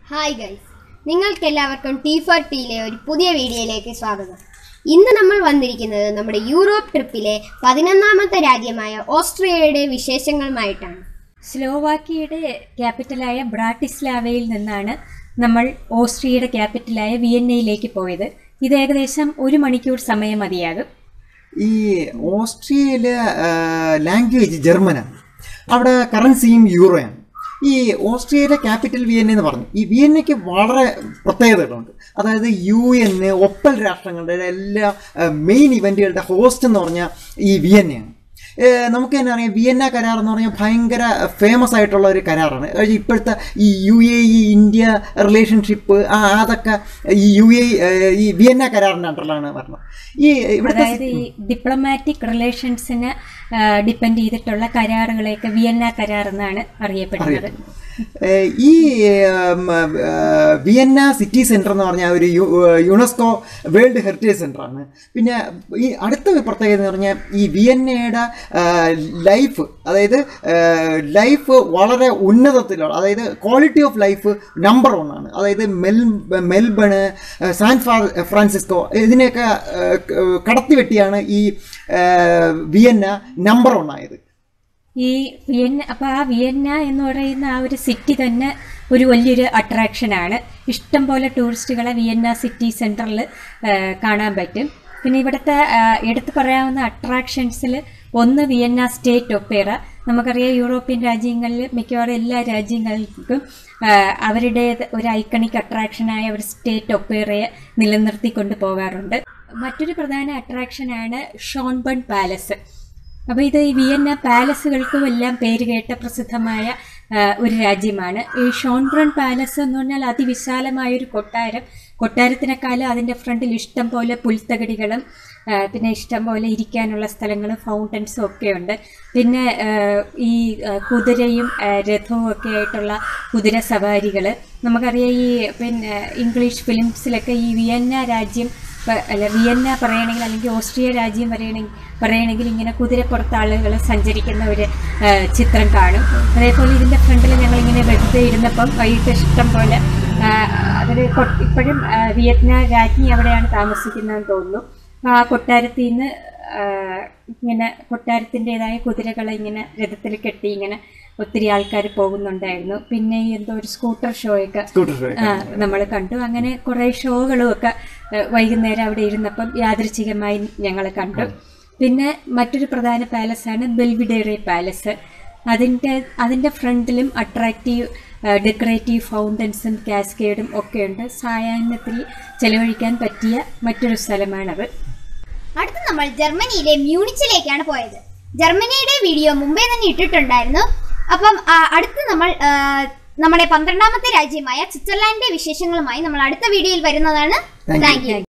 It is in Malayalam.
ഹായ് ഗൈസ് നിങ്ങൾക്കെല്ലാവർക്കും ടി ഫോർ ടിയിലെ ഒരു പുതിയ വീഡിയോയിലേക്ക് സ്വാഗതം ഇന്ന് നമ്മൾ വന്നിരിക്കുന്നത് നമ്മുടെ യൂറോപ്പ് ട്രിപ്പിലെ പതിനൊന്നാമത്തെ രാജ്യമായ ഓസ്ട്രിയയുടെ വിശേഷങ്ങളുമായിട്ടാണ് സ്ലോവാക്കിയയുടെ ക്യാപിറ്റലായ ബ്രാട്ടിസ്ലാവയിൽ നിന്നാണ് നമ്മൾ ഓസ്ട്രിയയുടെ ക്യാപിറ്റലായ വിയന്നയിലേക്ക് പോയത് ഇത് ഏകദേശം ഒരു മണിക്കൂർ സമയം മതിയാകും ഈ ഓസ്ട്രിയയിലെ ലാംഗ്വേജ് ജർമ്മനാണ് അവിടെ കറൻസിയും യൂറോയാണ് ഈ ഓസ്ട്രിയയിലെ ക്യാപിറ്റൽ വിയന്ന എന്ന് പറഞ്ഞു ഈ വിയന്നയ്ക്ക് വളരെ പ്രത്യേകതകളുണ്ട് അതായത് യു എൻ ഒപ്പൽ രാഷ്ട്രങ്ങളുടെ എല്ലാ മെയിൻ ഇവൻറ്റുകളുടെ ഹോസ്റ്റ് എന്ന് പറഞ്ഞാൽ ഈ വിയന്നയാണ് ഏഹ് നമുക്ക് തന്നെ അറിയാം വിയന്ന കരാർ എന്ന് പറഞ്ഞാൽ ഭയങ്കര ഫേമസ് ആയിട്ടുള്ള ഒരു കരാറാണ് അതായത് ഇപ്പോഴത്തെ ഈ U A E India relationship ആ അതൊക്കെ ഈ യു എ ഈ വിയന്ന കരാറിൻ്റെ അണ്ടറിലാണ് വരുന്നത് ഈ ഇവിടുത്തെ അതായത് ഈ ഡിപ്ലോമാറ്റിക് റിലേഷൻസിന് ഡിപ്പെൻഡ് ചെയ്തിട്ടുള്ള കരാറുകളെയൊക്കെ വിയന്ന കരാർ എന്നാണ് അറിയപ്പെടുന്നത് ഏഹ് ഈ ഉം, ഏഹ്, വിയന്ന സിറ്റി സെൻറ്റർ എന്ന് പറഞ്ഞാൽ ഒരു യു- യുനെസ്കോ വേൾഡ് ഹെറിറ്റേജ് സെൻ്ററാണ് പിന്നെ ഈ അടുത്ത ഒരു പ്രത്യേകത എന്ന് പറഞ്ഞാൽ ഈ വിയന്നയുടെ ഏഹ്, ലൈഫ് അതായത് ഏഹ്, ലൈഫ് വളരെ ഉന്നതത്തിലുള്ള അതായത് ക്വാളിറ്റി ഓഫ് ലൈഫ് നമ്പർ ആണ് അതായത് മെൽ മെൽബണ് ഏഹ്, സാൻ ഫ്രാ- ഫ്രാൻസിസ്കോ ഇതിനെയൊക്കെ ഏഹ്, കടത്തി വെട്ടിയാണ് ഈ ഏഹ്, വിയന്ന നമ്പർ ആയത് ഈ വിയന്ന അപ്പോൾ ആ വിയന്ന എന്ന് പറയുന്ന ആ ഒരു സിറ്റി തന്നെ ഒരു വലിയൊരു അട്രാക്ഷനാണ് ഇഷ്ടം പോലെ ടൂറിസ്റ്റുകളെ വിയന്ന സിറ്റി സെൻറ്ററിൽ കാണാൻ പറ്റും പിന്നെ ഇവിടുത്തെ ആ, എടുത്തു പറയാവുന്ന അട്രാക്ഷൻസിൽ ഒന്ന് വിയന്ന സ്റ്റേറ്റ് ഒപ്പേറ നമുക്കറിയാം യൂറോപ്യൻ രാജ്യങ്ങളിൽ മിക്കവാറും എല്ലാ രാജ്യങ്ങൾക്കും ആ, അവരുടെ ഒരു ഐക്കണിക് അട്രാക്ഷനായ ഒരു സ്റ്റേറ്റ് ഒപ്പേറയെ നിലനിർത്തിക്കൊണ്ട് പോകാറുണ്ട് മറ്റൊരു പ്രധാന അട്രാക്ഷനാണ് ഷോൺബൺ പാലസ് അപ്പോൾ ഇത് ഈ വിയന്ന പാലസുകൾക്കും എല്ലാം പേര് കേട്ട പ്രസിദ്ധമായ ആ, ഒരു രാജ്യമാണ് ഈ ഷോൺബ്രൺ പാലസ് എന്ന് പറഞ്ഞാൽ അതിവിശാലമായ ഒരു കൊട്ടാരം കൊട്ടാരത്തിനേക്കാളും അതിൻ്റെ ഫ്രണ്ടിൽ ഇഷ്ടം പോലെ പുൽത്തകടികളും ആ, പിന്നെ ഇഷ്ടം പോലെ ഇരിക്കാനുള്ള സ്ഥലങ്ങളും ഫൗണ്ടൻസും ഒക്കെ ഉണ്ട് പിന്നെ ആ, ഈ ആ, കുതിരയും ആ, രഥവും ഒക്കെ ആയിട്ടുള്ള കുതിര സവാരികൾ നമുക്കറിയാം ഈ പിന്നെ ഇംഗ്ലീഷ് ഫിലിംസിലൊക്കെ ഈ വിയന്ന രാജ്യം പ- അല്ല വിയന്ന പറയണമെങ്കിൽ അല്ലെങ്കിൽ ഓസ്ട്രിയ രാജ്യം പറയണമെങ്കിൽ പറയണമെങ്കിൽ ഇങ്ങനെ കുതിരപ്പുറത്ത് ആളുകൾ സഞ്ചരിക്കുന്ന ഒരു ആ, ചിത്രം കാണും അതേപോലെ ഇതിൻ്റെ ഫ്രണ്ടിൽ ഞങ്ങളിങ്ങനെ വെറുതെ ഇരുന്നപ്പം വൈകിട്ട് ഇഷ്ടം പോലെ അവർ ഇപ്പോഴും ആ, വിയറ്റ്നാം രാജ്ഞി അവിടെയാണ് താമസിക്കുന്നതെന്ന് തോന്നുന്നു ആ കൊട്ടാരത്തിൽ നിന്ന് ആ, ഇങ്ങനെ കൊട്ടാരത്തിൻ്റെതായ കുതിരകളെ ഇങ്ങനെ രഥത്തിൽ കെട്ടി ഇങ്ങനെ ഒത്തിരി ആൾക്കാർ പോകുന്നുണ്ടായിരുന്നു പിന്നെ ഈ എന്തോ ഒരു സ്കൂട്ടർ ഷോയൊക്കെ സ്കൂട്ടർ ഷോ നമ്മൾ കണ്ടു അങ്ങനെ കുറേ ഷോകളും ഒക്കെ ഏഹ്, വൈകുന്നേരം അവിടെ ഇരുന്നപ്പം യാദൃച്ഛികമായി ഞങ്ങൾ കണ്ടു പിന്നെ മറ്റൊരു പ്രധാന പാലസാണ് ബെൽവിഡേറെ പാലസ് അതിൻ്റെ അതിൻ്റെ ഫ്രണ്ടിലും അട്രാക്റ്റീവ് ഡെക്കറേറ്റീവ് ഫൗണ്ടൻസും കാസ്കേഡും ഒക്കെയുണ്ട് സായാഹ്നത്തിൽ ചെലവഴിക്കാൻ പറ്റിയ മറ്റൊരു സ്ഥലമാണത് അടുത്ത് നമ്മൾ ജർമ്മനിയിലെ മ്യൂണിച്ചിലേക്കാണ് പോയത് ജർമ്മനിയുടെ വീഡിയോ മുമ്പേ തന്നെ ഇട്ടിട്ടുണ്ടായിരുന്നു അപ്പം ആ, അടുത്ത് നമ്മൾ ആ, നമ്മുടെ പന്ത്രണ്ടാമത്തെ രാജ്യമായ സ്വിറ്റ്സർലാൻഡിന്റെ വിശേഷങ്ങളുമായി നമ്മൾ അടുത്ത വീഡിയോയിൽ വരുന്നതാണ് Thank you. Thank you